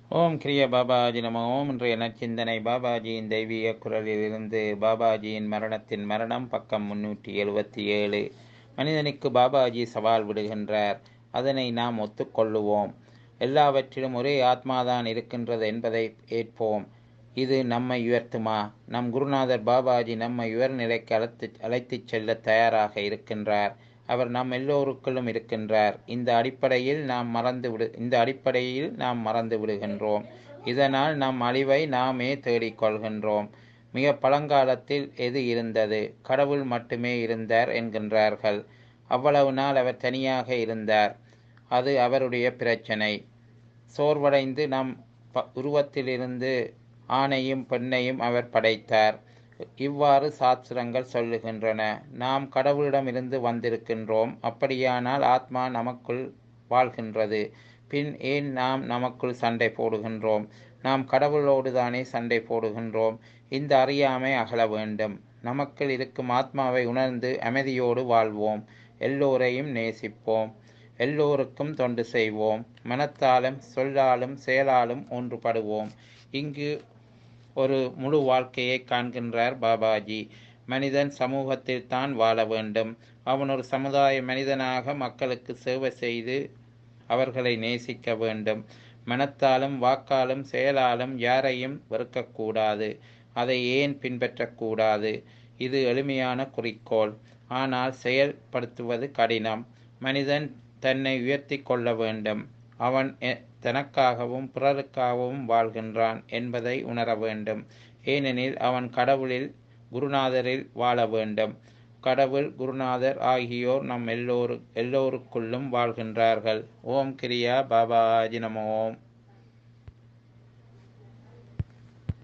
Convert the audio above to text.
ஓம் கிரிய பாபாஜி நம ஓம் இன்றைய நற்சிந்தனை பாபாஜியின் தெய்வீக குரலிலிருந்து பாபாஜியின் மரணத்தின் மரணம் பக்கம் முன்னூற்றி எழுபத்தி ஏழு மனிதனுக்கு பாபாஜி சவால் விடுகின்றார் அதனை நாம் ஒத்துக்கொள்ளுவோம் எல்லாவற்றிலும் ஒரே ஆத்மாதான் இருக்கின்றது என்பதை ஏற்போம் இது நம்மை உயர்த்துமா நம் குருநாதர் பாபாஜி நம்மை உயர்நிலைக்கு அழைத்து அழைத்துச் செல்ல தயாராக இருக்கின்றார் அவர் நம் எல்லோருக்குள்ளும் இருக்கின்றார் இந்த அடிப்படையில் நாம் மறந்து விடு இந்த அடிப்படையில் நாம் மறந்து விடுகின்றோம் இதனால் நம் அழிவை நாமே தேடிக்கொள்கின்றோம் மிக பழங்காலத்தில் எது இருந்தது கடவுள் மட்டுமே இருந்தார் என்கின்றார்கள் அவ்வளவு நாள் அவர் தனியாக இருந்தார் அது அவருடைய பிரச்சனை சோர்வடைந்து நம் ப உருவத்திலிருந்து ஆணையும் பெண்ணையும் அவர் படைத்தார் இவ்வாறு சாஸ்திரங்கள் சொல்லுகின்றன நாம் கடவுளிடமிருந்து வந்திருக்கின்றோம் அப்படியானால் ஆத்மா நமக்குள் வாழ்கின்றது பின் ஏன் நாம் நமக்குள் சண்டை போடுகின்றோம் நாம் கடவுளோடு தானே சண்டை போடுகின்றோம் இந்த அறியாமை அகல வேண்டும் நமக்குள் இருக்கும் ஆத்மாவை உணர்ந்து அமைதியோடு வாழ்வோம் எல்லோரையும் நேசிப்போம் எல்லோருக்கும் தொண்டு செய்வோம் மனத்தாலும் சொல்லாலும் செயலாலும் ஒன்றுபடுவோம் இங்கு ஒரு முழு வாழ்க்கையை காண்கின்றார் பாபாஜி மனிதன் சமூகத்தில் தான் வாழ வேண்டும் அவன் ஒரு சமுதாய மனிதனாக மக்களுக்கு சேவை செய்து அவர்களை நேசிக்க வேண்டும் மனத்தாலும் வாக்காலும் செயலாலும் யாரையும் வெறுக்கக்கூடாது அதை ஏன் பின்பற்றக்கூடாது இது எளிமையான குறிக்கோள் ஆனால் செயல்படுத்துவது கடினம் மனிதன் தன்னை உயர்த்தி கொள்ள வேண்டும் அவன் தனக்காகவும் பிறருக்காகவும் வாழ்கின்றான் என்பதை உணர வேண்டும் ஏனெனில் அவன் கடவுளில் குருநாதரில் வாழ வேண்டும் கடவுள் குருநாதர் ஆகியோர் நம் எல்லோரு எல்லோருக்குள்ளும் வாழ்கின்றார்கள் ஓம் கிரியா பாபாஜி நம ஓம்